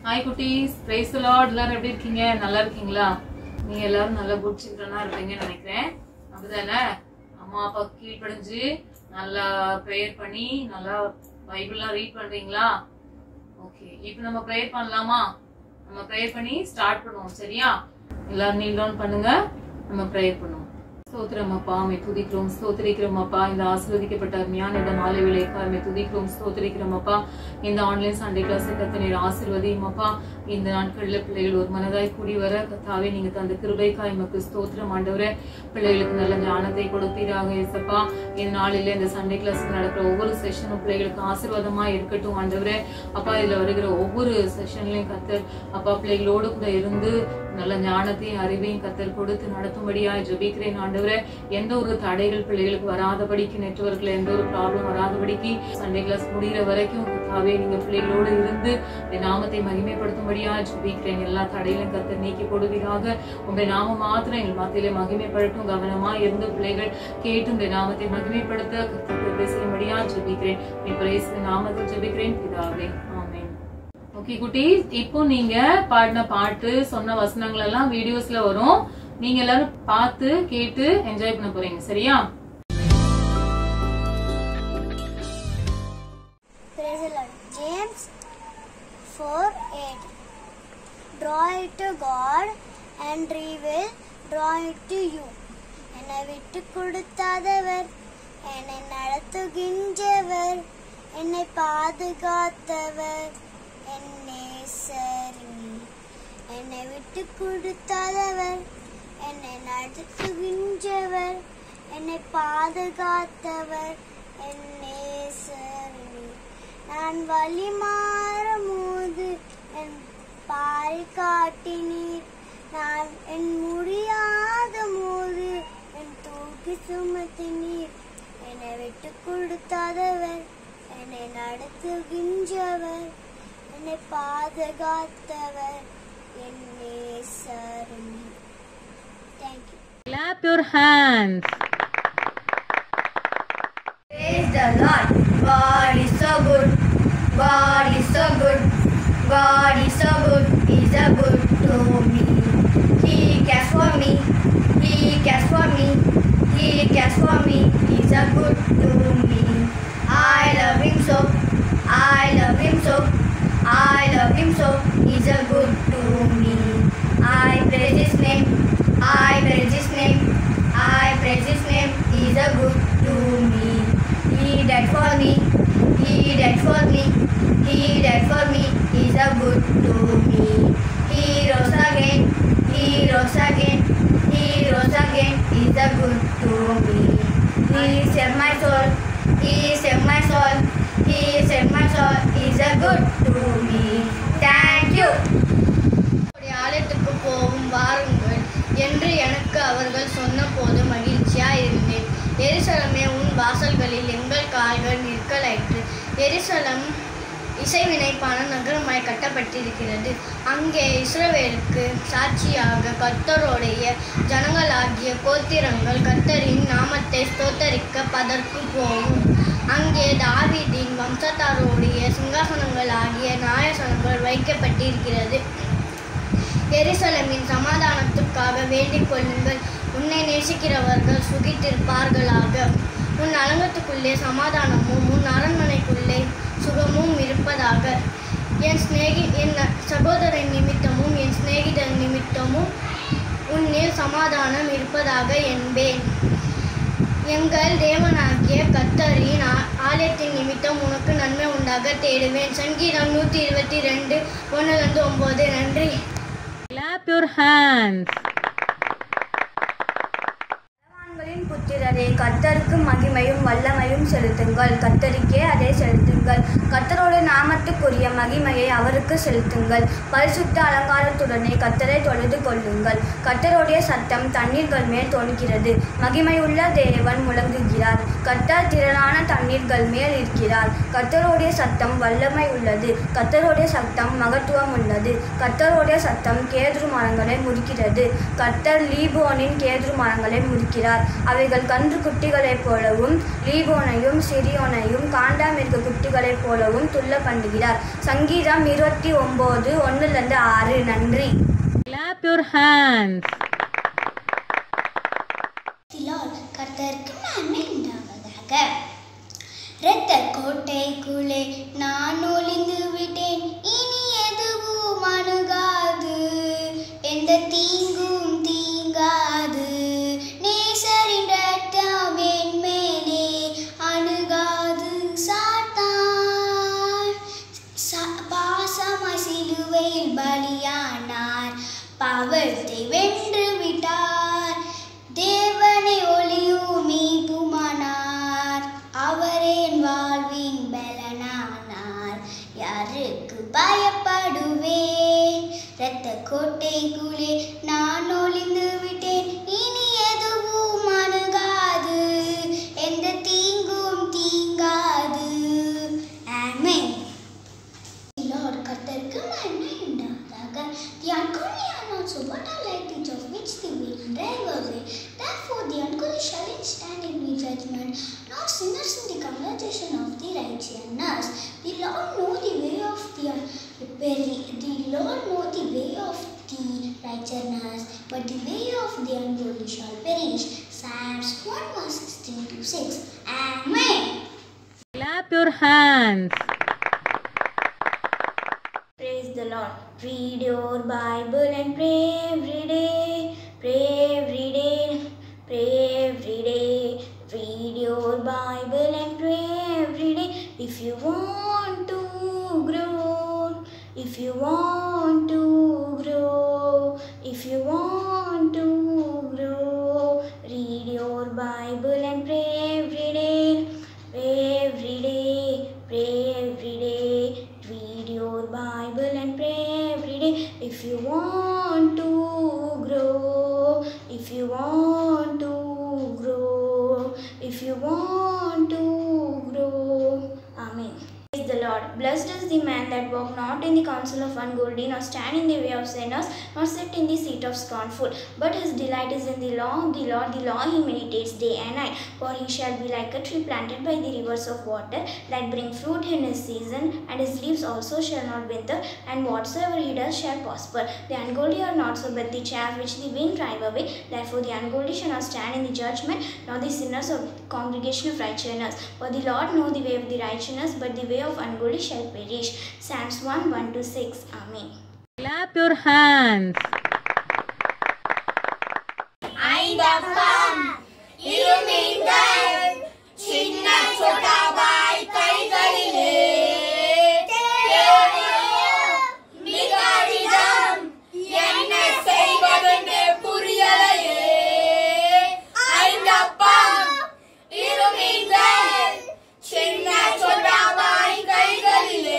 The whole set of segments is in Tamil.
ஹாய் குட்டீஸ் பிரைஸ் லார்ட் எல்லாரும் எப்படி இருக்கீங்க நல்லா இருக்கீங்களா நீங்க எல்லாரும் நல்ல குட் சில்ட்ரனா இருப்பீங்கன்னு நினைக்கிறேன் அப்படிதானே அம்மா அப்பா கீழ்ப்படிஞ்சு நல்லா ப்ரேயர் பண்ணி நல்லா பைபிள்லாம் ரீட் பண்றீங்களா ஓகே இப்போ நம்ம ப்ரேயர் பண்ணலாமா நம்ம ப்ரேயர் பண்ணி ஸ்டார்ட் பண்ணுவோம் சரியா எல்லாரும் நீல் டவுன் பண்ணுங்க நம்ம ப்ரேயர் பண்ணுவோம் ஸ்தோத்திரம் அப்பா மே துதிக்கிறோம் ஸ்தோத்திரிக்கிறோம் அப்பா இந்த ஆசீர்வதிக்கப்பட்ட அருமையான இந்த மாலை வேலைக்காக மே துதிக்கிறோம் ஸ்தோத்திரிக்கிறோம் அப்பா இந்த ஆன்லைன் சண்டே கிளாஸ் கத்தனை ஆசீர்வதியும் அப்பா இந்த நாட்கள்ல பிள்ளைகள் ஒரு மனதாய் கூடி வர கத்தாவே நீங்க தந்த கிருபைக்காய் எமக்கு ஸ்தோத்திரம் ஆண்டவரே பிள்ளைகளுக்கு நல்ல ஞானத்தை கொடுப்பீராக இயேசப்பா இந்த நாளில இந்த சண்டே கிளாஸ் நடக்கிற ஒவ்வொரு செஷனும் பிள்ளைகளுக்கு ஆசீர்வாதமா இருக்கட்டும் ஆண்டவரே அப்பா இதுல வருகிற ஒவ்வொரு செஷன்லயும் கத்தர் அப்பா பிள்ளைகளோடு கூட இருந்து நல்ல ஞானத்தையும் அறிவையும் கத்தர் கொடுத்து நடத்தும்படியாய் ஜெபிக்கிறேன் ஆண்டவரே எந்த ஒரு தடைகள் பிள்ளைகளுக்கு வராதபடிக்கு நெட்வொர்க்ல எந்த ஒரு ப்ராப்ளம் வராதபடிக்கு சண்டே கிளாஸ் முடிகிற வரைக்கும் கத்தாவே நீங்க பிள்ளைகளோடு இருந்து இந்த நாமத்தை மகிமைப்படுத்தும்படியா ஜெபிக்கிறேன் எல்லா தடையிலும் கத்தர் நீக்கி போடுவீராக உங்களுடைய நாமம் மாத்திரம் எங்கள் மத்தியிலே மகிமைப்படட்டும் கவனமா இருந்து பிள்ளைகள் கேட்டு உங்களுடைய நாமத்தை மகிமைப்படுத்த கத்தர் பேசும்படியா ஜெபிக்கிறேன் என் பிரேச நாமத்தில் ஜெபிக்கிறேன் பிதாவே ஆமென் ஓகே குட்டீஸ் இப்போ நீங்க பாடின பாட்டு சொன்ன வசனங்கள் எல்லாம் வீடியோஸ்ல வரும் நீங்க எல்லாரும் பார்த்து கேட்டு என்ஜாய் பண்ண போறீங்க சரியா Praise the Lord. James 4 8. Draw it to God and reveal, draw it to you. என்னை விட்டு கொடுத்தாதவர் என்னை நடத்துகின்றவர் என்னை பாதுகாத்தவர் என்னை சரி என்னை விட்டு கொடுத்தாதவர் என்னை நடத்துகின்றவர் என்னை பாதுகாத்தவர் என்னை சரி நான் வழி மாறும் போது என் பாய் காட்டினீர் நான் என் முடியாத போது என் தூக்கி சுமத்தினீர் என்னை விட்டு கொடுத்தாதவர் என்னை நடத்துகின்றவர் என்னை பாதுகாத்தவர் என்னை சரணி thank you Clap your hands. Praise the Lord. God is so good. God is so good. God is so good. He's a good to me. He cares for me. He cares for me. He cares for me. He's a good to me. I love him so. I love him so. I love him so. He's a good to me. I praise his name. I praise his name. I praise his name. He's a good to me. He died for me. He died for me. He died for me. He's a good to me. He rose again. He rose again. He rose again. He's a good to me. He saved my soul. He saved my soul. He saved my soul. He's a good to me. Thank you. உடைய ஆலயத்துக்கு போகும் வாருங்கள் என்று எனக்கு அவர்கள் சொன்னபோது மகிழ்ச்சியா இருந்தேன் எருசலமே உன் வாசல்களில் எங்கள் கால்கள் நிற்கலாயிற்று எருசலம் இசைவினைப்பான நகரமாய் கட்டப்பட்டிருக்கிறது அங்கே இஸ்ரவேலுக்கு சாட்சியாக கர்த்தருடைய ஜனங்களாகிய கோத்திரங்கள் கர்த்தரின் நாமத்தை ஸ்தோத்தரிக்க பதற்கு போகும் அங்கே தாவீதின் வம்சத்தாருடைய சிங்காசனங்களாகிய நாயசனங்கள் வைக்கப்பட்டிருக்கிறது எருசலேமின் சமாதானத்துக்காக வேண்டிக் கொள்ளுங்கள் உன்னை நேசிக்கிறவர்கள் சுகித்திருப்பார்களாக உன் அலங்கத்துக்குள்ளே சமாதானமும் உன் அரண்மனைக்குள்ளே சுகமும் இருப்பதாக என் சிநேகி என் சகோதரன் நிமித்தமும் என் சிநேகிதன் நிமித்தமும் உன்னில் சமாதானம் இருப்பதாக என்பேன் எங்கள் தேவனாகிய கத்தரின் ஆ- ஆலயத்தின் நிமித்தம் உனக்கு நன்மை உண்டாக தேடுவேன் சங்கீதம் நூற்றி இருபத்தி ரெண்டு ஒன்றுலேருந்து ஒம்பது நன்றி Clap your hands. பகவான்களின் புத்திரரே கர்த்தருக்கு மகிமையும் வல்லமையும் செலுத்துங்கள் கர்த்தருக்கே அதை செலுத்துங்கள் கர்த்தரோட நாமத்துக்குரிய மகிமையை அவருக்கு செலுத்துங்கள் பரிசுத்த அலங்காரத்துடனே கர்த்தரை தொழுது கொள்ளுங்கள் கர்த்தருடைய சத்தம் தண்ணீர்கள் மேல் தோன்றுகிறது மகிமையுள்ள தேவன் முழங்குகிறார் கர்த்தர் திரளான தண்ணீர்கள் மேல் இருக்கிறார் கர்த்தருடைய சத்தம் வல்லமை உள்ளது கர்த்தருடைய சத்தம் மகத்துவம் உள்ளது கர்த்தருடைய சத்தம் கேதுரு மரங்களை முறிக்கிறது கர்த்தர் லீபோனின் கேதுரு மரங்களை முறிக்கிறார் அவைகள் கன்று குட்டிகளைப் போலவும் லீபோனையும் சிரியோனையும் காண்டாமிருக குட்டிகளைப் போலவும் துள்ள பண்ணுகிறார் சங்கீதம் இருபத்தி ஒம்பது ஒன்றுலேருந்து ஆறு நன்றி Clap your hands. லார்ட் கர்த்தருக்கு நன்மை உண்டாவதாக இரத்த கோட்டைக்குள்ளே நான் ஒளிந்து விட்டேன் இனி எதுவும் அணுகாது எந்த தீங்கும் தீங்காது நேசரின் ரத்தம் என் மேலே அணுகாது சாத்தான் ச- பாசமாய் சிலுவையில் பலியானார் பாவத்தை வென்று விட்டார் தேவனை ஒளியும் மீட்புமானார் அவரே என் வாழ்வின் பலனானார் யாருக்கு பயப்படுவேன் இரத்த கோட்டைக்குள்ளே நான் ஒளிந்து விட்டேன் இனி எதுவும் அணுகாது எந்த தீங்கும் தீங்காது ஆமென் Lord, கர்த்தருக்கு நன்மை உண்டாவதாக. The ungodly are not so, but are like things of which they will drive away. Therefore, the ungodly shall not stand in the judgment, nor sinners in the congregation of the righteous. The Lord know the way of the unbelief. The Lord know the way of the righteousness, but the way of the ungodly shall perish. Psalms 1 verse 16 to 6. Amen. Clap your hands. Praise the Lord. Read your Bible and pray every day. Pray every day. Pray every day. Read your Bible and pray every day. If you want to grow, if you want to grow, if you want to grow, read your Bible and pray every day. Pray every day, pray every day. Read your Bible and pray every day. If you want to grow, if you want to grow, if you want to grow. Amen. Praise the Lord. Blessed is the man that walk not in the counsel of ungodly, nor stand in the way of sinners, nor sit in the seat of scornful. But his delight is in the law of the Lord. The law he meditates day and night. For he shall be like a tree planted by the rivers of water, that bring fruit in his season, and his leaves also shall not wither, and whatsoever he does shall prosper. The ungodly are not so, but the chaff which the wind drive away. Therefore the ungodly shall not stand in the judgment, nor the sinners of the congregation of righteousness. For the Lord know the way of the righteousness, but the way of ungodly shall perish. Psalms 1 1 to 6. Amen. Clap your hands. ஐந்தப்பம் இருமீன்கள் சின்ன சொட்டாவாய் கைகளிலே மிக அதிகம் என்ன செய்வதென்று புரியலையே ஐந்தப்பம் இருமீன்கள் சின்ன சொட்டாவாய் கைகளிலே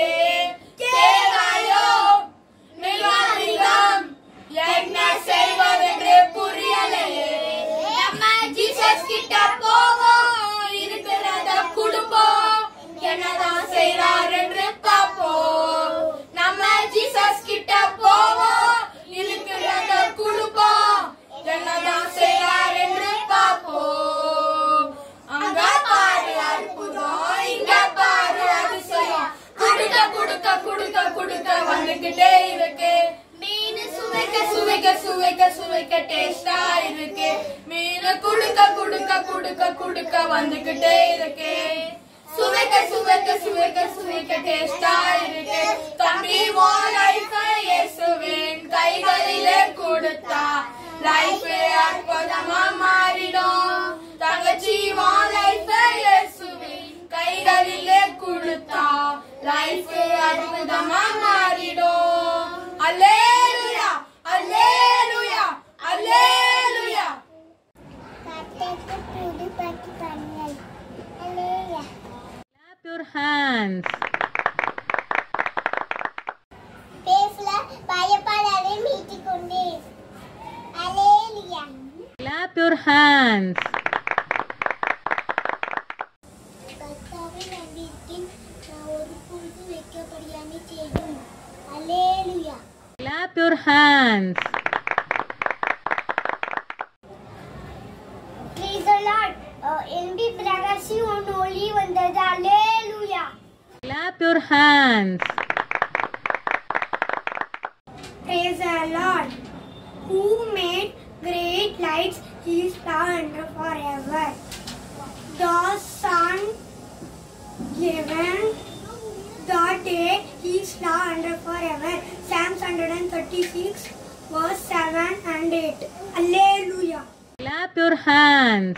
தேவாயோ மிக அதிகம் என்ன செய்வதென்று புரியலையே நம்ம ஜீசஸ் கிட்ட போவோம் இருக்கிறத குடும்பம் என்னதான் செய்றார் என்று பார்ப்போம் நம்ம ஜீசஸ் கிட்ட போவோம் இருக்கிறத குடும்பம் என்னதான் செய்றார் என்று பார்ப்போம் அங்க பாரு அற்புதம் இங்க பாரு அதிசயம் குடுக்க குடுக்க குடுக்க குடுக்க வந்துகிட்டே இருக்கு மீன் சுவைக்க சுவைக்க சுவைக்க சுவைக்க டேஸ்டா இருக்கு மீன் குடுக்க குடுக்க குடுக்க குடுக்க வந்துகிட்டே இருக்கு சுவைக்க சுவைக்க சுவைக்க சுவைக்க டேஸ்டா இருக்கு தம்பி வா லைஃப் இயேசுவின் கைகளிலே கொடுத்தா லைஃப் அற்புதமா மாறிடும் தங்கச்சி வா லைஃப் இயேசுவின் கைகளிலே கொடுத்தா லைஃப் அற்புதமா மாறிடும் அல்லேலூயா அல்லேலூயா அல்லேலூயா கர்த்தருக்கு புது பட்டு பண்ணல் அல்லேயா Clap your hands. பேசல பயப்படாதே மீட்டிக் கொண்டே அல்லேலியா Clap your hands. செய்யும் அல்லேலுயா Clap your hands. Praise the Lord. என்பி பிரகாசி உன் ஒளி வந்தது அல்லேலுயா Clap your hands. Praise the Lord. Who made great lights his under forever. The sun given the day his law under forever. Psalms 136 verse 7 and 8. Alleluia. Clap your hands.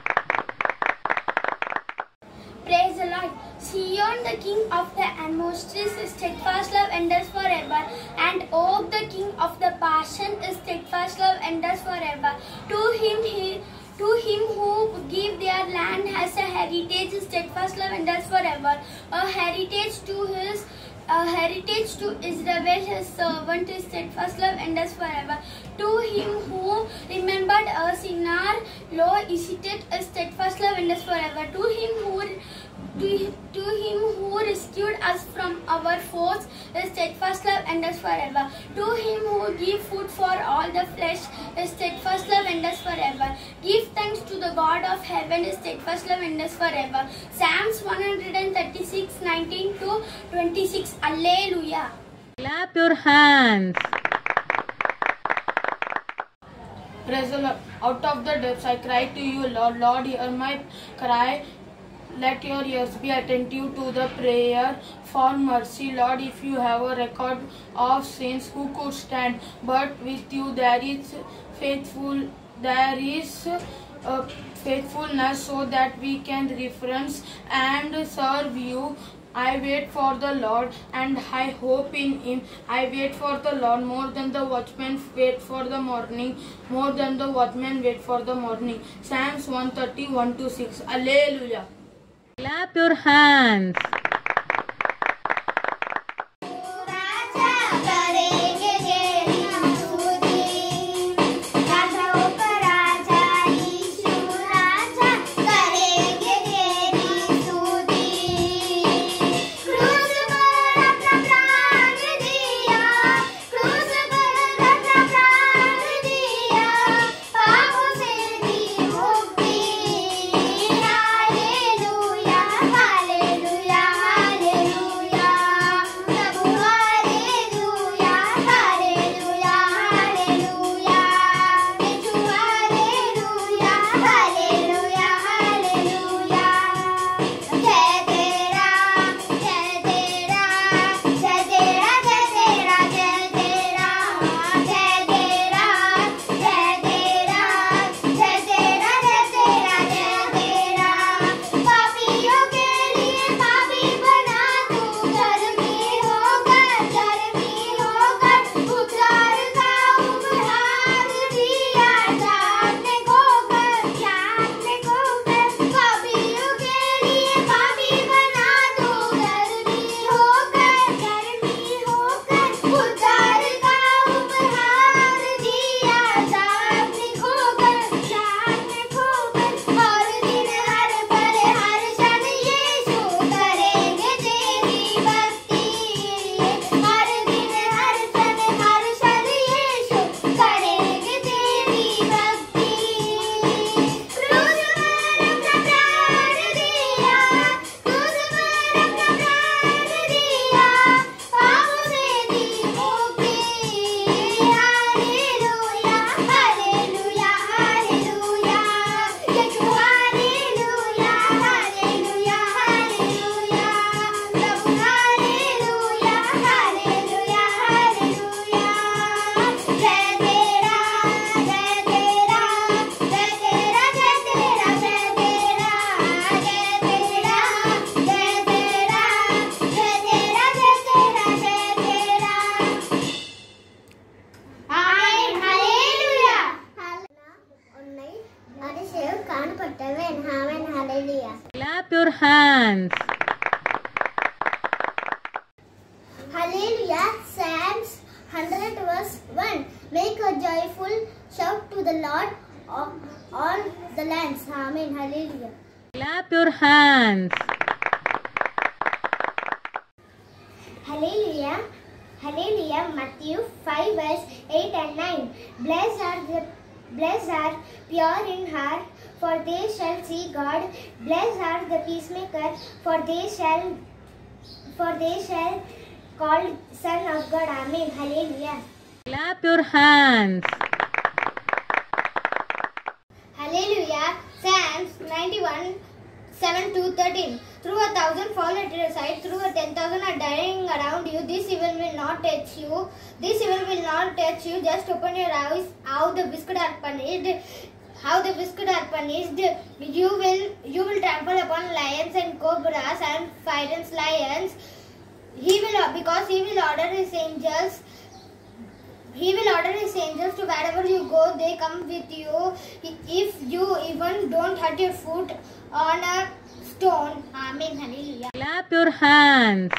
Praise the Lord. Sion, the King of the utmost, is steadfast love endures forever, and Og, the King of the passion, is steadfast love endures forever. To him he, to him who give their land as a heritage, steadfast love endures forever. A heritage to his. A heritage to Israel, his servant, is steadfast love endures forever. To him who remembered us in our law, is it a steadfast love endures forever. To him who to, to him who rescued us from our foes, his steadfast love endures forever. To him who give food for all the flesh, his steadfast love endures forever. Give thanks to the God of heaven, his steadfast love endures forever. Psalms 136, 19 to 26. Alleluia. Clap your hands. Praise the Lord. Out of the depths I cry to you, Lord. Lord, hear my cry. Let your ears be attentive to the prayer for mercy, Lord. If you have a record of sins, who could stand? But with you there is faithful, there is uh, faithfulness, so that we can reference and serve you. I wait for the Lord and I hope in Him. I wait for the Lord more than the watchmen wait for the morning, more than the watchmen wait for the morning. Psalms 131 to 6. Alleluia. Clap your hands. करेंगे तेरी स्तुति राजाओं का राजा यीशु राजा करेंगे तेरी स्तुति क्रूस पर अपना प्राण दिया क्रूस पर अपना प्राण दिया पापों से दी मुक्ति हालेलुया हालेलुया हालेलुया प्रभु हालेलुया हालेलुया हालेलुया यीशु हालेलुया हालेलुया हालेलुया जय तेरा जय तेरा जय तेरा जय तेरा जय तेरा जय तेरा जय तेरा जय तेरा जय तेरा जय तेरा पापियों के लिए पापी बना तू धर्मी होकर धर्मी होकर उद्धार का उपहार दिया जानने को कर जानने को कर पापियों के लिए पापी बना तू धर्मी होकर धर्मी होकर उद्धार का उपहार दिया जानने को कर जानने को कर हर दिन हर पल हर क्षण यीशु करेंगे तेरी भक्ति हर दिन हर क्षण हर क्षण यीशु करेंगे तेरी भक्ति क्रूस पर अपना प्राण दिया क्रूस पर अपना प्राण दिया पापों से दी मुक्ति हालेलुया हालेलुया हालेलुया यीशु हालेलुया हालेलुया हालेलुया प्रभु हालेलुया हालेलुया हालेलुया जय तेरा जय तेरा जय तेरा जय तेरा जय तेरा जय तेरा जय तेरा जय तेरा जय तेरा जय तेरा ஆமென் ஹalleluya உன்னை அதிசயம் காணப்பட்டவன் ஆமென் ஹalleluya Clap your hands. Hallelujah. Psalms 100 verse 1. Make a joyful shout to the Lord of all the lands. Amen. Hallelujah. Clap your hands. Hallelujah. Matthew 5 verse 8 and 9. Blessed are the blessed are pure in heart, for they shall see God. Blessed are the peacemaker, for they shall for they shall called son of God. Amen. Hallelujah. Clap your hands. Hallelujah. Psalms 91 7 to 13. Through a thousand fall at your side, through a ten thousand are dying around you. This evil will not touch you. This evil will not touch you. Just open your eyes. How the wicked are punished. How the wicked are punished. You will you will trample upon lions and cobras and frightened lions. He will because he will order his angels he will order his angels to wherever you go, they come with you. If you even don't hurt your foot on a stone. Amen. Hallelujah. Clap your hands.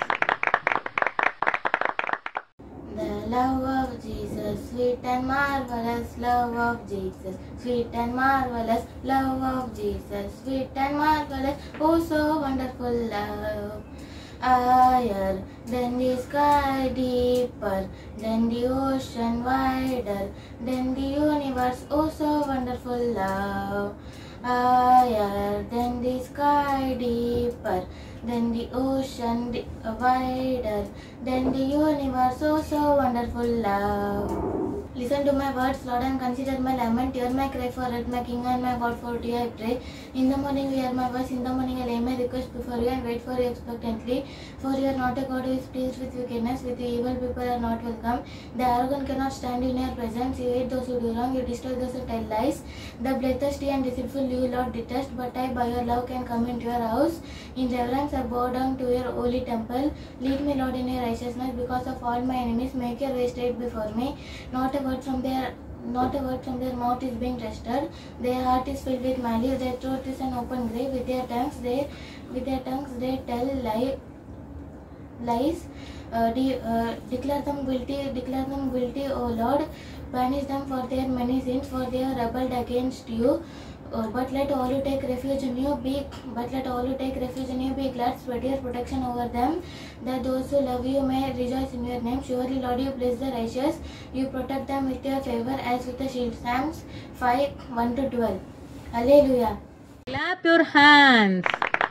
The love of Jesus, sweet and marvelous love of Jesus, sweet and marvelous love of Jesus, sweet and marvelous, oh so wonderful love. Higher than the sky, deeper than the ocean, wider than the universe, oh so wonderful love. Higher than the sky, deeper than the ocean, di- wider than the universe, oh so wonderful love. Listen to my words, Lord, and consider my lament. Hear my cry for help, my King and my God, for thee I pray. In the morning you hear my voice, in the morning I lay my request before you and wait for you expectantly. For you are not a God who is pleased with wickedness, with you evil people are not welcome. The arrogant cannot stand in your presence. You hate those who do wrong, you destroy those who tell lies. The bloodthirsty and deceitful you, Lord, detest, but I by your love can come into your house. In reverence I bow down to your holy temple. Lead me, Lord, in your righteousness because of all my enemies. Make your way straight before me. Not a word from their not a word from their mouth is being trusted. Their heart is filled with malice. Their throat is an open grave. With their tongues they with their tongues they tell lie, lies. Uh, de- uh, declare them guilty. Declare them guilty, O Lord. Punish them for their many sins, for they have rebelled against you. Uh, but let all who take refuge in you be but let all who take refuge in you be glad spread your protection over them that those who love you may rejoice in your name surely lord you bless the righteous you protect them with your favor as with a shield psalms 5 1 to 12 hallelujah Clap your hands.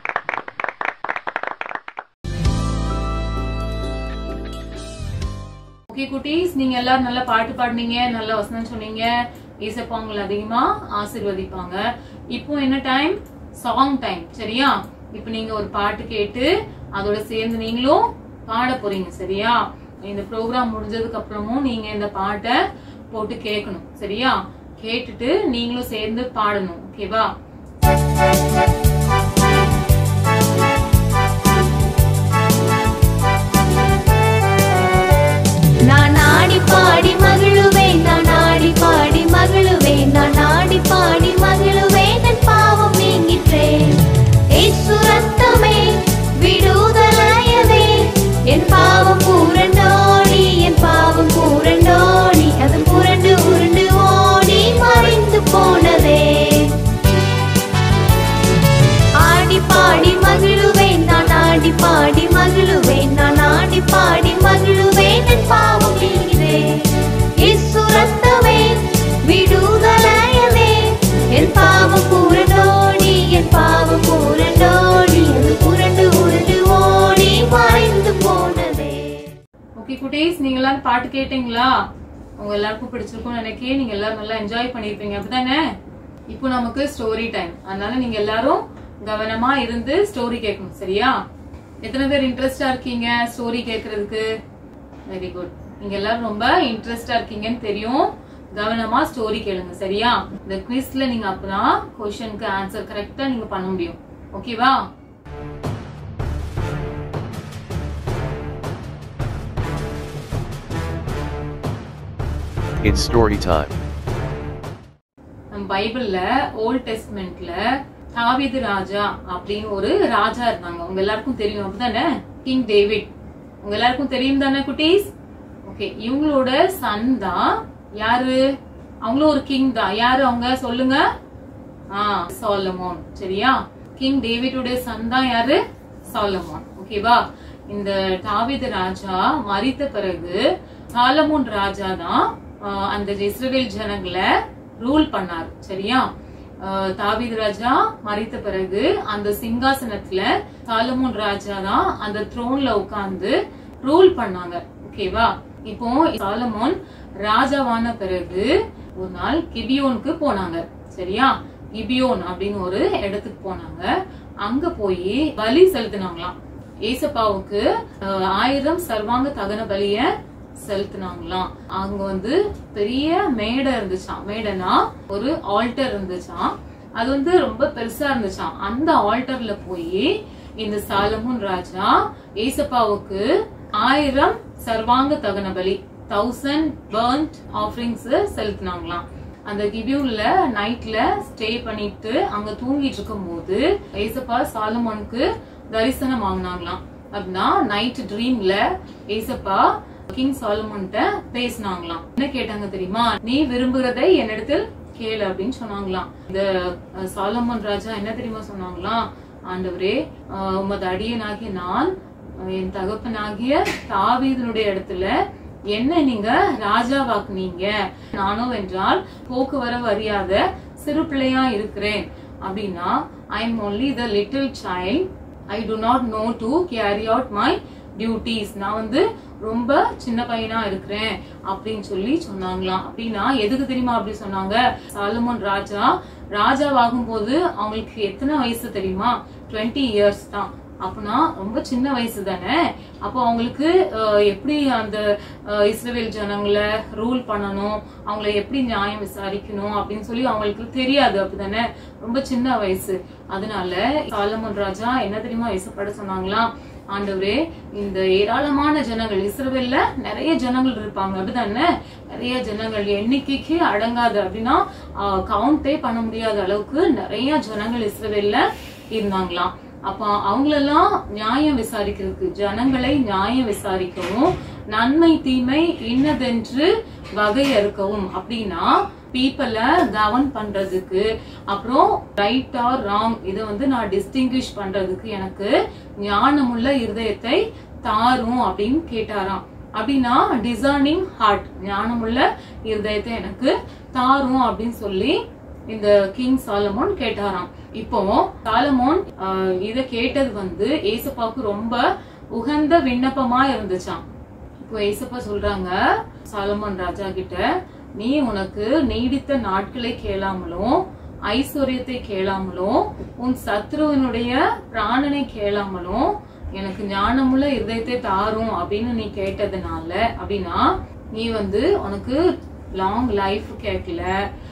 Okay குட்டீஸ் நீங்க எல்லாரும் நல்லா பாட்டு பாடுனீங்க நல்ல வசனம் சொன்னீங்க ஏசப்பா உங்களை அதிகமா ஆசீர்வதிப்பாங்க இப்போ என்ன டைம் சாங் டைம் சரியா இப்போ நீங்க ஒரு பாட்டு கேட்டு அதோட சேர்ந்து நீங்களும் பாட போறீங்க சரியா இந்த ப்ரோக்ராம் முடிஞ்சதுக்கு அப்புறமும் நீங்க இந்த பாட்டை போட்டு கேட்கணும் சரியா கேட்டுட்டு நீங்களும் சேர்ந்து பாடணும் ஓகேவா நான் ஆடி பாடி மகிழுவேன் நான் ஆடி பாடி மகிழுவேன் நான் ஆடி பாடி மகிழுவேன் என் பாவம் நீங்கிற்றேன் இயேசு ரத்தமே விடுதலையதே என் பாவம் புரண்டோடி என் பாவம் புரண்டோடி அது புரண்டு உருண்டு ஓடி மறைந்து போனதே ஆடி பாடி மகிழுவேன் நான் ஆடி பாடி மகிழுவேன் நான் ஆடி பாடி மகிழுவேன் என் பாவம் நீங்கிறேன் இயேசு ரத்தமே விடுதலையதே என் பாவம் புரண்டோடி என் பாவம் புரண்டோடி அது புரண்டு உருண்டு ஓடி மறைந்து போனதே ஓகே குட்டீஸ் நீங்க எல்லாரும் பாட்டு கேட்டீங்களா உங்க எல்லாருக்கும் பிடிச்சிருக்கும் நினைக்கிறேன் நீங்க எல்லாரும் நல்லா என்ஜாய் பண்ணிருப்பீங்க அப்படிதானே இப்போ நமக்கு ஸ்டோரி டைம் அதனால நீங்க எல்லாரும் கவனமா இருந்து ஸ்டோரி கேட்கணும் சரியா எத்தனை பேர் இன்ட்ரெஸ்டா இருக்கீங்க ஸ்டோரி கேட்கறதுக்கு வெரி குட் நீங்க எல்லாரும் ரொம்ப இன்ட்ரெஸ்டா இருக்கீங்கன்னு தெரியும் கவனமா ஸ்டோரி கேளுங்க சரியா இந்த குவிஸ்ல நீங்க அப்பதான் கொஸ்டினுக்கு ஆன்சர் கரெக்டா நீங்க பண்ண முடியும் ஓகேவா It's story time. நம்ம பைபிள்ல ஓல்ட் டெஸ்ட்மெண்ட்ல தாவீது ராஜா அப்படின்னு ஒரு ராஜா இருந்தாங்க உங்க எல்லாருக்கும் தெரியும் அப்படிதானே கிங் டேவிட் உங்க எல்லாருக்கும் தெரியும் தானே குட்டீஸ் ஓகே இவங்களோட சன் தான் யாரு அவங்களும் ஒரு கிங் தான் யாரு அவங்க சொல்லுங்க ஆ சாலமோன் சரியா கிங் டேவிடோட சன் தான் யாரு சாலமோன் ஓகேவா இந்த தாவீது ராஜா மரித்த பிறகு சாலமோன் ராஜா தான் ஆஹ், அந்த இஸ்ரவேல் ஜனங்களை ரூல் பண்ணாரு சரியா ஆஹ், தாவீது ராஜா மறித்த பிறகு அந்த சிங்காசனத்துல சாலமோன் ராஜா தான் அந்த த்ரோன்ல உட்கார்ந்து ரூல் பண்ணாங்க ஓகேவா இப்போ சாலமோன் ராஜாவான பிறகு ஒரு நாள் கிபியோனுக்கு போனாங்க சரியா கிபியோன் அப்படின்னு ஒரு இடத்துக்கு போனாங்க அங்க போய் பலி செலுத்தினாங்களாம் ஏசப்பாவுக்கு ஆஹ், ஆயிரம் சர்வாங்க தகன பலிய செலுத்தினாங்களாம் அங்க வந்து பெரிய மேடை இருந்துச்சாம் மேடைனா ஒரு ஆல்டர் இருந்துச்சாம் அது வந்து ரொம்ப பெருசா இருந்துச்சாம் அந்த ஆல்டர்ல போய் இந்த சாலமோன் ராஜா ஏசப்பாவுக்கு ஆயிரம் சர்வாங்க தகன பலி தௌசண்ட் பர்ன்ட் ஆஃபரிங்ஸ் செலுத்தினாங்களாம் அந்த கிபியூன்ல நைட்ல ஸ்டே பண்ணிட்டு அங்க தூங்கிட்டு இருக்கும் போது ஏசப்பா சாலமோனுக்கு தரிசனம் வாங்கினாங்களாம் அப்படின்னா நைட் ட்ரீம்ல ஏசப்பா கிங் சாலமோன்ட்ட பேசினாங்களாம் என்ன கேட்டாங்க தெரியுமா நீ விரும்புகிறதை என்னிடத்தில் கேளு அப்படின்னு சொன்னாங்களாம் இந்த அஹ், சாலமோன் ராஜா என்ன தெரியுமா சொன்னாங்களாம் ஆண்டவரே அஹ், உமது அடியனாகிய நான் அஹ், என் தகப்பனாகிய தாவீதனுடைய இடத்துல என்ன நீங்க ராஜாவாக்குனீங்க நானோ என்றால் போக்குவரவு அறியாத சிறு பிள்ளையா இருக்கிறேன் அப்படின்னா I am only the little child I do not know to carry out my duties நான் வந்து ரொம்ப சின்ன பையனா இருக்கிறேன் அப்படின்னு சொல்லி சொன்னாங்களாம் அப்படின்னா எதுக்கு தெரியுமா அப்படி சொன்னாங்க சாலமோன் ராஜா ராஜாவாகும் போது அவங்களுக்கு எத்தனை வயசு தெரியுமா 20 இயர்ஸ் தான் அப்பனா ரொம்ப சின்ன வயசு தானே அப்போ அவங்களுக்கு அஹ், எப்படி அந்த அஹ், இஸ்ரவேல் ஜனங்களை ரூல் பண்ணணும் அவங்கள எப்படி நியாயம் விசாரிக்கணும் அப்படின்னு சொல்லி அவங்களுக்கு தெரியாது அப்படிதானே ரொம்ப சின்ன வயசு அதனால சாலமன் ராஜா என்ன தெரியுமா இசப்பட சொன்னாங்களாம் ஆண்டவரே இந்த ஏராளமான ஜனங்கள் இஸ்ரவேல்ல நிறைய ஜனங்கள் இருப்பாங்க அப்படிதானே நிறைய ஜனங்கள் எண்ணிக்கைக்கு அடங்காது அப்படின்னா கவுண்டே பண்ண முடியாத அளவுக்கு நிறைய ஜனங்கள் இஸ்ரவேல்ல இருந்தாங்களாம் அப்ப அவங்களெல்லாம் நியாயம் விசாரிக்கிறதுக்கு ஜனங்களை நியாயம் விசாரிக்கவும் நன்மை தீமை இன்னதென்று வகையறுக்கவும் அப்படின்னா பீப்பிள கவர்ன் பண்றதுக்கு அப்புறம் ரைட் ஆர் ராங் இதை வந்து நான் டிஸ்டிங்கிஷ் பண்றதுக்கு எனக்கு ஞானமுள்ள இருதயத்தை தாரும் அப்படின்னு கேட்டாராம் அப்படின்னா டிசர்னிங் ஹார்ட் ஞானமுள்ள இருதயத்தை எனக்கு தாரும் அப்படின்னு சொல்லி இந்த கிங் சாலமோன் கேட்டாராம் இப்போ சாலமோன் ஆஹ், இத கேட்டது வந்து ஏசப்பாவுக்கு ரொம்ப உகந்த விண்ணப்பமா இருந்துச்சாம் இப்போ ஏசப்பா சொல்றாங்க சாலமோன் ராஜா கிட்ட நீ உனக்கு நீடித்த நாட்களை கேளாமலும் ஐஸ்வர்யத்தை கேளாமலும் உன் சத்ருவனுடைய பிராணனை கேளாமலும் எனக்கு ஞானமுள்ள இருதயத்தை தாரும் அப்படின்னு நீ கேட்டதுனால அப்படின்னா நீ வந்து உனக்கு லாங் லைஃப் கேட்கல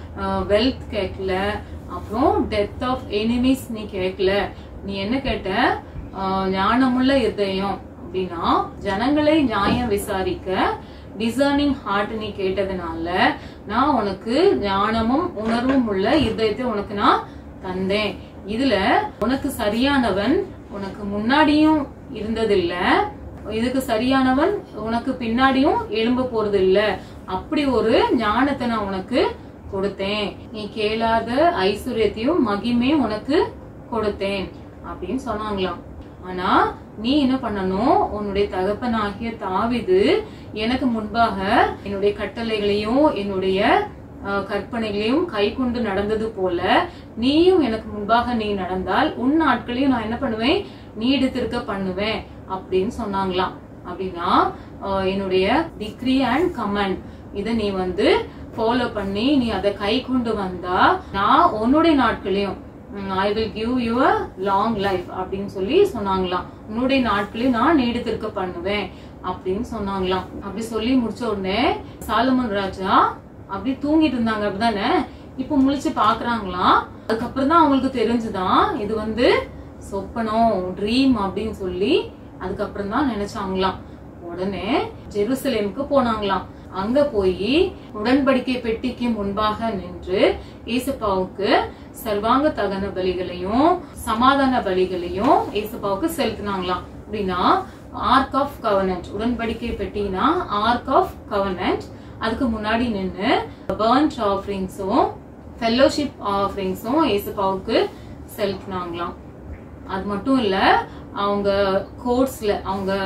வெல்த் கேட்கல அப்புறம் டெத் ஆஃப் எனிமீஸ் நீ கேட்கல நீ என்ன கேட்ட ஆஹ் ஞானமுள்ள இருதயம் அப்படின்னா ஜனங்களை நியாயம் விசாரிக்க டிசர்னிங் ஹார்ட் நீ கேட்டதுனால நான் உனக்கு ஞானமும் உணர்வும் உள்ள இருதயத்தை உனக்கு நான் தந்தேன் இதுல உனக்கு சரியானவன் உனக்கு முன்னாடியும் இருந்ததில்ல இதுக்கு சரியானவன் உனக்கு பின்னாடியும் எழும்ப போறது இல்ல அப்படி ஒரு ஞானத்தை நான் உனக்கு கொடுத்தேன் நீ கேளாத ஐஸ்வர்யத்தையும் மகிமையும் உனக்கு கொடுத்தேன் அப்படின்னு சொன்னாங்களாம் ஆனா நீ என்ன பண்ணணும் உன்னுடைய தகப்பனாகிய தாவிது எனக்கு முன்பாக என்னுடைய கட்டளைகளையும் என்னுடைய அஹ், கற்பனைகளையும் கை கொண்டு நடந்தது போல நீயும் எனக்கு முன்பாக நீ நடந்தால் உன் நாட்களையும் நான் என்ன பண்ணுவேன் நீடித்திருக்க பண்ணுவேன் அப்படின்னு சொன்னாங்களாம் அப்படின்னா அஹ், என்னுடைய டிக்ரி அண்ட் கமெண்ட் இத நீ வந்து ஃபாலோ பண்ணி நீ அதை கை கொண்டு வந்தா நான் உன்னுடைய நாட்களையும் I will give you a long life அப்படின்னு சொல்லி சொன்னாங்களாம் உன்னுடைய நாட்களையும் நான் நீடித்திருக்க பண்ணுவேன் அப்படின்னு சொன்னாங்களாம் அப்படி சொல்லி முடிச்ச உடனே சாலமன் ராஜா அப்படி தூங்கிட்டு இருந்தாங்க அப்படிதானே இப்ப முழிச்சு பாக்குறாங்களாம் அதுக்கப்புறம் தான் அவங்களுக்கு தெரிஞ்சுதான் இது வந்து சொப்பனம் ட்ரீம் அப்படின்னு சொல்லி அதுக்கப்புறம் தான் நினைச்சாங்களாம் உடனே ஜெருசலேமுக்கு போனாங்களாம் அங்க போய் உடன்படிக்கை பெட்டிக்கு முன்பாக நின்று ஏசப்பாவுக்கு சர்வாங்க தகன பலிகளையும் சமாதான பலிகளையும் ஏசப்பாவுக்கு செலுத்தினாங்களாம் அப்படின்னா ஆர்க் ஆஃப் கவர்னன்ட் உடன்படிக்கை பெட்டினா ஆர்க் ஆஃப் கவர்னன்ட் அதுக்கு முன்னாடி நின்று பர்ன்ட் ஆஃபரிங்ஸும் ஃபெல்லோஷிப் ஆஃபரிங்ஸும் ஏசப்பாவுக்கு செலுத்தினாங்களாம் அது மட்டும் இல்ல அவங்க கோர்ட்ஸ்ல அவங்க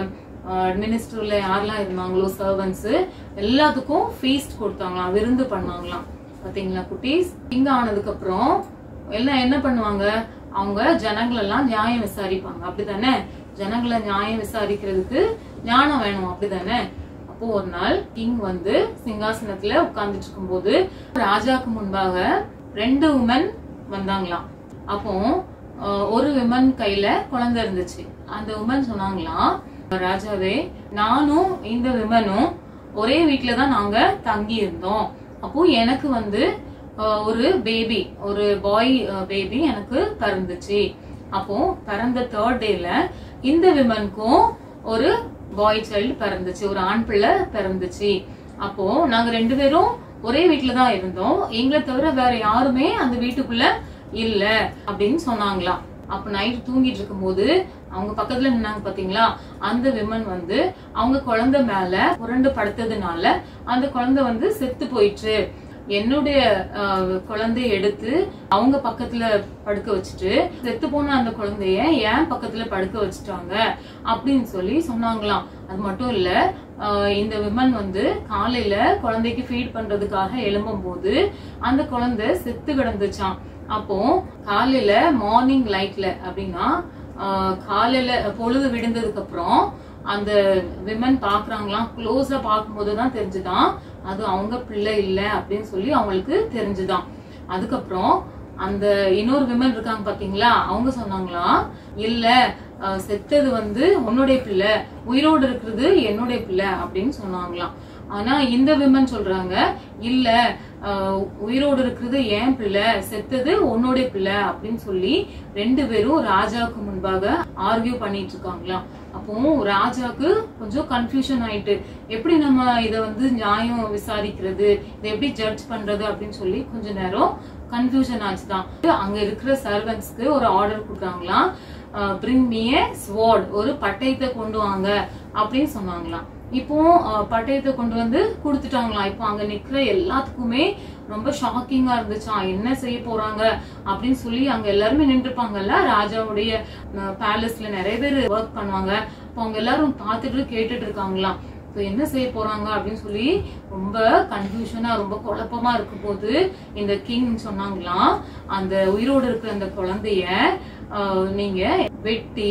மினிஸ்டர்ல யாரெல்லாம் இருந்தாங்களோ சர்வன்ஸ் எல்லாத்துக்கும் ஃபீஸ்ட் கொடுத்தாங்களாம் விருந்து பண்ணாங்களாம் பாத்தீங்களா குட்டீஸ் கிங் ஆனதுக்கு அப்புறம் எல்லாம் என்ன பண்ணுவாங்க அவங்க ஜனங்கள் எல்லாம் நியாயம் விசாரிப்பாங்க அப்படிதானே ஜனங்களை நியாயம் விசாரிக்கிறதுக்கு ஞானம் வேணும் அப்படிதானே அப்போ ஒரு நாள் கிங் வந்து சிங்காசனத்துல உட்கார்ந்துட்டு இருக்கும்போது ராஜாக்கு முன்பாக ரெண்டு உமன் வந்தாங்களாம் அப்போ அஹ், ஒரு விமன் கையில குழந்தை இருந்துச்சு அந்த உமன் சொன்னாங்களாம் ராஜாவே நானும் இந்த விமனும் ஒரே வீட்ல தான் நாங்க தங்கி இருந்தோம் அப்போ எனக்கு வந்து அஹ், ஒரு பேபி ஒரு பாய் பேபி எனக்கு பிறந்துச்சு அப்போ பிறந்த தேர்ட் டேல இந்த விமனுக்கும் ஒரு பாய் சைல்டு பிறந்துச்சு ஒரு ஆண் பிள்ளை பிறந்துச்சு அப்போ நாங்க ரெண்டு பேரும் ஒரே வீட்ல தான் இருந்தோம் எங்களை தவிர வேற யாருமே அந்த வீட்டுக்குள்ள இல்ல அப்படின்னு சொன்னாங்களாம் அப்ப நைட் தூங்கிட்டு இருக்கும்போது அவங்க பக்கத்துல நின்னாங்க பாத்தீங்களா அந்த விமன் வந்து அவங்க குழந்தை மேல புரண்டு படுத்ததுனால அந்த குழந்தை வந்து செத்து போயிட்டு என்னுடைய அஹ், குழந்தைய எடுத்து அவங்க பக்கத்துல படுக்க வச்சுட்டு செத்து போன அந்த குழந்தைய ஏன் பக்கத்துல படுக்க வச்சுட்டாங்க அப்படின்னு சொல்லி சொன்னாங்களாம் அது மட்டும் இல்ல அஹ், இந்த விமன் வந்து காலையில குழந்தைக்கு ஃபீட் பண்றதுக்காக எழும்பும் போது அந்த குழந்தை செத்து கிடந்துச்சாம் அப்போ காலையில மார்னிங் லைட்ல அப்படின்னா ஆஹ், காலையில பொழுது விடிந்ததுக்கு அப்புறம் அந்த விமன் பாக்குறாங்களாம் க்ளோஸா பார்க்கும்போது தான் தெரிஞ்சுதான் அது அவங்க பிள்ளை இல்ல அப்படின்னு சொல்லி அவங்களுக்கு தெரிஞ்சுதான் அதுக்கப்புறம் அந்த இன்னொரு விமன் இருக்காங்க பாத்தீங்களா அவங்க சொன்னாங்களாம் இல்ல அஹ், செத்தது வந்து உன்னுடைய பிள்ளை உயிரோடு இருக்கிறது என்னுடைய பிள்ளை அப்படின்னு சொன்னாங்களாம் ஆனா இந்த விமன் சொல்றாங்க இல்ல அஹ், உயிரோடு இருக்கிறது ஏன் பிள்ளை செத்தது உன்னுடைய பிள்ளை அப்படின்னு சொல்லி ரெண்டு பேரும் ராஜாவுக்கு முன்பாக ஆர்கியூ பண்ணிட்டு இருக்காங்களாம் அப்போ ராஜாக்கு கொஞ்சம் கன்ஃபியூஷன் ஆயிட்டு எப்படி நம்ம இத வந்து நியாயம் விசாரிக்கிறது இதை எப்படி ஜட்ஜ் பண்றது அப்படின்னு சொல்லி கொஞ்ச நேரம் கன்ஃபியூஷன் ஆச்சுதான் அங்க இருக்கிற சர்வன்ஸ்க்கு ஒரு ஆர்டர் கொடுத்தாங்களாம் பிரிங் மீ ஏ ஸ்வார்ட் ஒரு பட்டயத்தை கொண்டு வாங்க அப்படின்னு சொன்னாங்களாம் இப்போ அஹ், பட்டயத்தை கொண்டு வந்து கொடுத்துட்டாங்களாம் இப்போ அங்க நிக்கிற எல்லாத்துக்குமே ரொம்ப ஷாக்கிங்கா இருந்துச்சாம் என்ன செய்ய போறாங்க அப்படின்னு சொல்லி அங்க எல்லாருமே நின்றுப்பாங்கல்ல ராஜாவுடைய பேலஸ்ல நிறைய பேர் ஒர்க் பண்ணுவாங்க இப்போ அவங்க எல்லாரும் பார்த்துட்டு கேட்டுட்டு இருக்காங்களாம் இப்போ என்ன செய்ய போறாங்க அப்படின்னு சொல்லி ரொம்ப கன்ஃபியூஷனா ரொம்ப குழப்பமா இருக்கும் போது இந்த கிங் சொன்னாங்களாம் அந்த உயிரோடு இருக்கிற அந்த குழந்தைய ஆஹ், நீங்க வெட்டி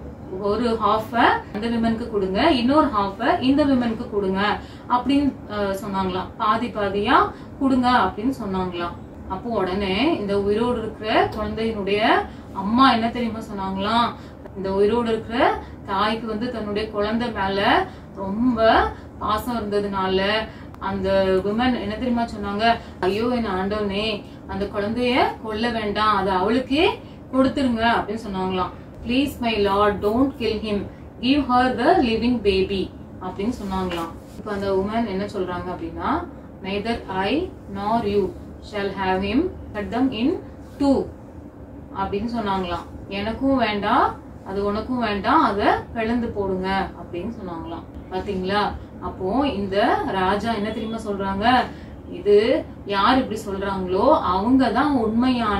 ஒரு ஹாஃப அந்த விமனுக்கு கொடுங்க இன்னொரு ஹாஃப இந்த விமனுக்கு கொடுங்க அப்படின்னு ஆஹ், சொன்னாங்களாம் பாதி பாதியா கொடுங்க அப்படின்னு சொன்னாங்களாம் அப்போ உடனே இந்த உயிரோடு இருக்கிற குழந்தையினுடைய அம்மா என்ன தெரியுமா சொன்னாங்களாம் இந்த உயிரோடு இருக்கிற தாய்க்கு வந்து தன்னுடைய குழந்தை மேல ரொம்ப பாசம் இருந்ததுனால அந்த விமன் என்ன தெரியுமா சொன்னாங்க ஐயோ என் ஆண்டவனே அந்த குழந்தைய கொல்ல வேண்டாம் அது அவளுக்கே கொடுத்துருங்க அப்படின்னு சொன்னாங்களாம் please my lord don't kill him give her the living baby அப்படின்னு சொன்னாங்களாம் இப்போ அந்த உமன் என்ன சொல்றாங்க அப்படின்னா neither I nor you shall have him cut them in two அப்படின்னு சொன்னாங்களாம் எனக்கும் வேண்டாம் அது உனக்கும் வேண்டாம் அத பிளந்து போடுங்க அப்படின்னு சொன்னாங்களாம் பாத்தீங்களா அப்போ இந்த ராஜா என்ன தெரியுமா சொல்றாங்க இது யார் இப்படி சொல்றாங்களோ அவங்க தான் உண்மையான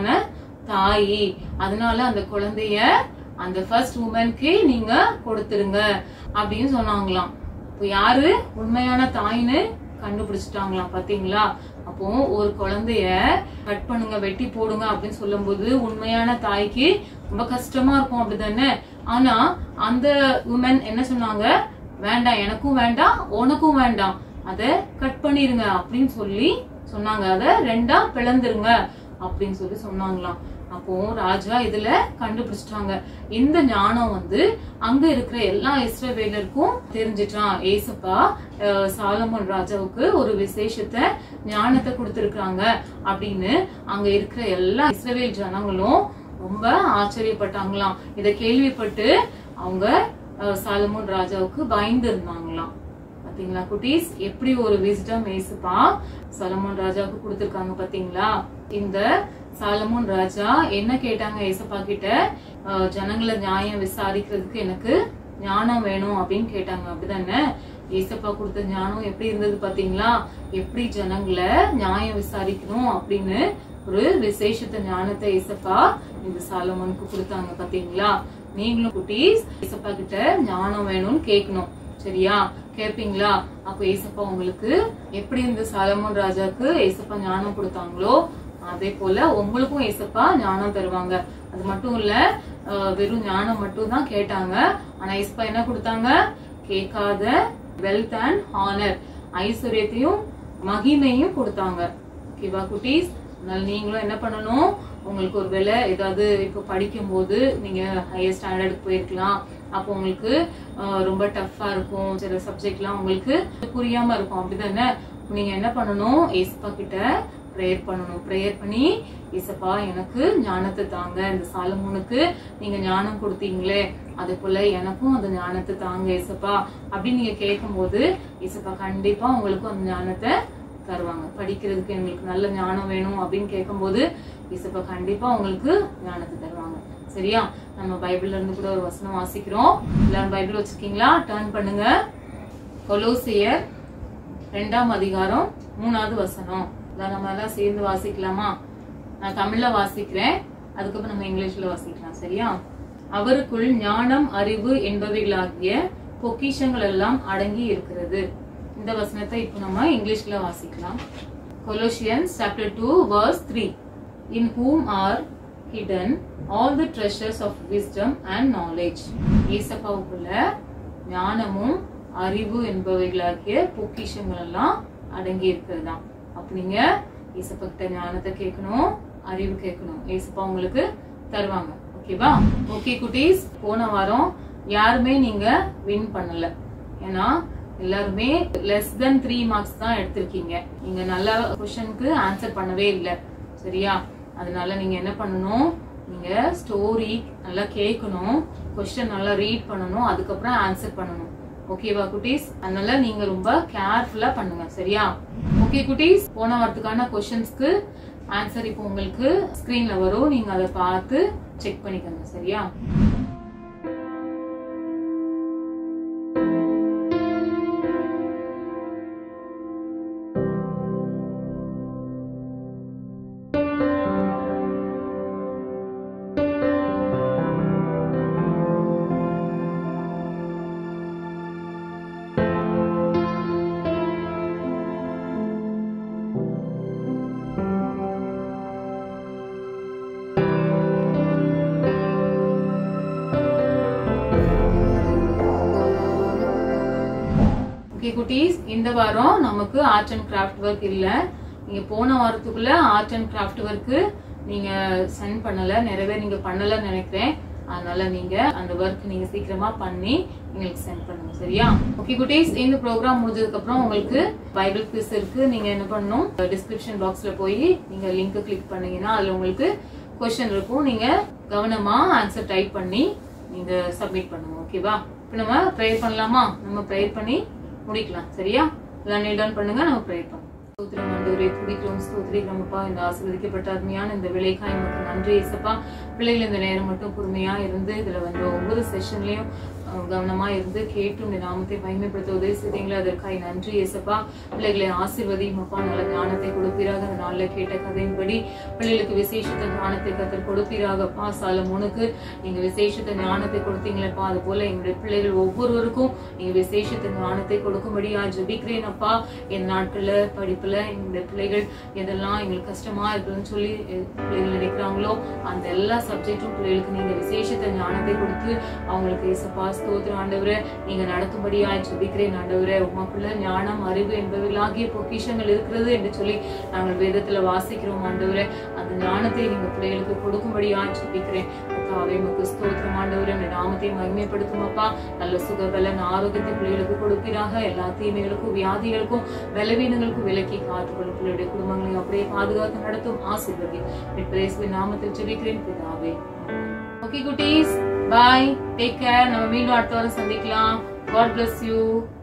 தாயி அதனால அந்த குழந்தைய அந்த ஃபர்ஸ்ட் உமனுக்கு நீங்க கொடுத்துருங்க அப்படின்னு சொன்னாங்களாம் இப்போ யாரு உண்மையான தாயின்னு கண்டுபிடிச்சிட்டாங்களாம் பாத்தீங்களா அப்போ ஒரு குழந்தைய கட் பண்ணுங்க வெட்டி போடுங்க அப்படின்னு சொல்லும்போது உண்மையான தாய்க்கு ரொம்ப கஷ்டமா இருக்கும் அப்படிதானே ஆனா அந்த உமன் என்ன சொன்னாங்க வேண்டாம் எனக்கும் வேண்டாம் உனக்கும் வேண்டாம் அத கட் பண்ணிருங்க அப்படின்னு சொல்லி சொன்னாங்க அத ரெண்டா பிளந்துருங்க அப்படின்னு சொல்லி சொன்னாங்களாம் அப்போ ராஜா இதுல கண்டுபிடிச்சிட்டாங்க இந்த ஞானம் வந்து அங்க இருக்கிற எல்லா இஸ்ரவேலருக்கும் தெரிஞ்சிட்டான் ஏசப்பா அஹ், சாலமோன் ராஜாவுக்கு ஒரு விசேஷத்தை ஞானத்தை கொடுத்திருக்காங்க அப்படின்னு அங்க இருக்கிற எல்லா இஸ்ரவேல் ஜனங்களும் ரொம்ப ஆச்சரியப்பட்டாங்களாம் இத கேள்விப்பட்டு அவங்க அஹ், சாலமோன் ராஜாவுக்கு பயந்து இருந்தாங்களாம் பாத்தீங்களா குட்டீஸ் எப்படி ஒரு விஸ்டம் ஏசுப்பா சாலமோன் ராஜாவுக்கு கொடுத்திருக்காங்க பாத்தீங்களா இந்த சாலமோன் ராஜா என்ன கேட்டாங்க ஏசப்பா கிட்ட அஹ், ஜனங்களை நியாயம் விசாரிக்கிறதுக்கு எனக்கு ஞானம் வேணும் அப்படின்னு கேட்டாங்க அப்படிதானே ஏசப்பா கொடுத்த ஞானம் எப்படி இருந்தது பாத்தீங்களா எப்படி ஜனங்களை நியாயம் விசாரிக்கணும் அப்படின்னு ஒரு விசேஷத்த ஞானத்தை ஏசப்பா இந்த சாலமோனுக்கு கொடுத்தாங்க பாத்தீங்களா நீங்களும் குட்டீஸ் ஏசப்பா கிட்ட ஞானம் வேணும்னு கேட்கணும் சரியா கேப்பீங்களா அப்ப ஏசப்பா உங்களுக்கு எப்படி இந்த சாலமோன் ராஜாக்கு ஏசப்பா ஞானம் கொடுத்தாங்களோ அதே போல உங்களுக்கும் ஏசப்பா ஞானம் தருவாங்க அது மட்டும் இல்ல அஹ், வெறும் ஞானம் மட்டும் தான் கேட்டாங்க ஆனா ஏசப்பா என்ன கொடுத்தாங்க கேட்காத வெல்த் அண்ட் ஹானர் ஐஸ்வர்யத்தையும் மகிமையும் கொடுத்தாங்க ஓகேவா குட்டீஸ் அதனால நீங்களும் என்ன பண்ணணும் உங்களுக்கு ஒரு வேலை ஏதாவது இப்போ படிக்கும் போது நீங்க ஹையர் ஸ்டாண்டர்டுக்கு போயிருக்கலாம் அப்போ உங்களுக்கு அஹ், ரொம்ப டஃப்பா இருக்கும் சில சப்ஜெக்ட்லாம் உங்களுக்கு புரியாம இருக்கும் அப்படிதானே நீங்க என்ன பண்ணணும் ஏசப்பா கிட்ட ப்ரேயர் பண்ணணும் ப்ரேயர் பண்ணி ஏசப்பா எனக்கு ஞானத்தை தாங்க இந்த சாலமோனுக்கு நீங்க ஞானம் கொடுத்தீங்களே அதே போல எனக்கும் அந்த ஞானத்தை தாங்க ஏசப்பா அப்படின்னு நீங்க கேட்கும்போது ஏசப்பா கண்டிப்பா உங்களுக்கும் அந்த ஞானத்தை தருவாங்க படிக்கிறதுக்கு எங்களுக்கு நல்ல ஞானம் வேணும் அப்படின்னு கேட்கும்போது இசப்பா கண்டிப்பா உங்களுக்கு ஞானத்தை தருவாங்க சரியா நம்ம பைபிள்ல இருந்து கூட ஒரு வசனம் வாசிக்கிறோம் எல்லாரும் பைபிள் வச்சிருக்கீங்களா டர்ன் பண்ணுங்க கொலோசியர் ரெண்டாம் அதிகாரம் மூணாவது வசனம் இதை நம்ம எல்லாம் சேர்ந்து வாசிக்கலாமா நான் தமிழ்ல வாசிக்கிறேன் அதுக்கப்புறம் நம்ம இங்கிலீஷ்ல வாசிக்கலாம் சரியா அவருக்குள் ஞானம் அறிவு என்பவைகளாகிய பொக்கிஷங்கள் எல்லாம் அடங்கி இருக்கிறது இந்த வசனத்தை இப்போ நம்ம இங்கிலீஷ்ல வாசிக்கலாம் Colossians chapter two verse three in whom are hidden all the treasures of wisdom and knowledge ஏசப்பாவுக்குள்ள ஞானமும் அறிவு என்பவைகளாகிய பொக்கிஷங்கள் எல்லாம் அடங்கி இருக்கிறதாம் அப்ப நீங்க ஏசப்பா கிட்ட ஞானத்தை கேட்கணும் அறிவு கேட்கணும் ஏசப்பா உங்களுக்கு தருவாங்க ஓகேவா ஓகே குட்டீஸ் போன வாரம் யாருமே நீங்க வின் பண்ணல ஏன்னா எல்லாருமே லெஸ் தென் த்ரீ மார்க்ஸ் தான் எடுத்திருக்கீங்க நீங்க நல்ல கொஸ்டினுக்கு ஆன்சர் பண்ணவே இல்லை சரியா அதனால நீங்க என்ன பண்ணணும் நீங்க ஸ்டோரி நல்லா கேட்கணும் கொஸ்டின் நல்லா ரீட் பண்ணணும் அதுக்கப்புறம் ஆன்சர் பண்ணணும் ஓகேவா குட்டீஸ் அதனால நீங்க ரொம்ப கேர்ஃபுல்லா பண்ணுங்க சரியா ஓகே குட்டீஸ் போன வாரத்துக்கான கொஸ்டின்ஸ்க்கு ஆன்சர் இப்போ உங்களுக்கு ஸ்கிரீன்ல வரும் நீங்க அதை பார்த்து செக் பண்ணிக்கோங்க சரியா ஓகே குட்டீஸ் இந்த வாரம் நமக்கு ஆர்ட் அண்ட் கிராஃப்ட் ஒர்க் இல்ல நீங்க போன வாரத்துக்குள்ள ஆர்ட் அண்ட் கிராஃப்ட் ஒர்க்கு நீங்க சென்ட் பண்ணல நிறைய பேர் நீங்க பண்ணலன்னு நினைக்கிறேன் அதனால நீங்க அந்த ஒர்க் நீங்க சீக்கிரமா பண்ணி எங்களுக்கு சென்ட் பண்ணுங்க சரியா ஓகே குட்டீஸ் இந்த ப்ரோக்ராம் முடிஞ்சதுக்கு அப்புறம் உங்களுக்கு பைபிள் குவிஸ் இருக்கு நீங்க என்ன பண்ணணும் டிஸ்கிரிப்ஷன் பாக்ஸ்ல போய் நீங்க லிங்க் கிளிக் பண்ணீங்கன்னா அதுல உங்களுக்கு கொஸ்டின் இருக்கும் நீங்க கவனமா ஆன்சர் டைப் பண்ணி நீங்க சப்மிட் பண்ணுங்க ஓகேவா இப்போ நம்ம ப்ரேயர் பண்ணலாமா நம்ம ப்ரேயர் பண்ணி முடிக்கலாம் சரியா எல்லாம் நீல் டவுன் பண்ணுங்க நம்ம ப்ரேயர் பண்ணலாம் ஸ்தோத்திரம் ஆண்டவரே துடிக்கிறோம் ஸ்தோத்திரிக்கிறோம்ப்பா இந்த ஆசீர்வதிக்கப்பட்ட அருமையான இந்த விலைக்காய் நமக்கு நன்றி ஏசப்பா பிள்ளைகள் இந்த நேரம் மட்டும் பொறுமையா இருந்து இதுல வந்து ஒவ்வொரு செஷன்லயும் கவனமா இருந்து கேட்டு உங்க நாமத்தை மகிமைப்படுத்த உதவி செய்தீங்களே அதற்காய் நன்றி ஏசப்பா பிள்ளைகளை ஆசீர்வதியும் அப்பா நல்ல ஞானத்தை கொடுப்பீராக அந்த நாள்ல கேட்ட கதையின்படி பிள்ளைகளுக்கு விசேஷத்த ஞானத்தை கத்தர் கொடுப்பீராகப்பா சாலமோனுக்கு நீங்க விசேஷத்த ஞானத்தை கொடுத்தீங்களேப்பா அது போல எங்களுடைய பிள்ளைகள் ஒவ்வொருவருக்கும் நீங்க விசேஷத்த ஞானத்தை கொடுக்கும்படியா ஜெபிக்கிறேன் அப்பா என் நாட்கள்ல படிப்புல எங்களுடைய பிள்ளைகள் எதெல்லாம் எங்களுக்கு கஷ்டமா இருக்குன்னு சொல்லி எ- பிள்ளைகள் நினைக்கிறாங்களோ அந்த எல்லா சப்ஜெக்டும் பிள்ளைகளுக்கு நீங்க விசேஷத்த ஞானத்தை கொடுத்து அவங்களுக்கு ஏசப்பா ஸ்தோத்திரம் ஆண்டவரே நீங்க நடத்தும்படியா ஜெபிக்கிறேன் ஆண்டவரே உமக்குள்ள ஞானம் அறிவு என்பவைகளாகிய பொக்கிஷங்கள் இருக்கிறது என்று சொல்லி நாங்கள் வேதத்துல வாசிக்கிறோம் ஆண்டவரே அந்த ஞானத்தை நீங்க பிள்ளைகளுக்கு கொடுக்கும்படியா ஜெபிக்கிறேன் கர்த்தாவே உமக்கு ஸ்தோத்திரம் ஆண்டவரே உம்முடைய நாமத்தை மகிமைப்படுத்தும் அப்பா நல்ல சுகபலன் ஆரோக்கியத்தை பிள்ளைகளுக்கு கொடுப்பீராக எல்லா தீமைகளுக்கும் வியாதிகளுக்கும் பலவீனங்களுக்கும் விலக்கி காத்துக்கொள்ளும் பிள்ளையுடைய குடும்பங்களையும் அப்படியே பாதுகாத்து நடத்தும் ஆசீர்வதி பிரேசுவின் நாமத்தில் ஜெபிக்கிறேன் பிதாவே ஓகே குட்டீஸ் பாய் டேக் கேர் நம்ம மீண்டும் அடுத்த வாரம் சந்திக்கலாம் காட் bless யூ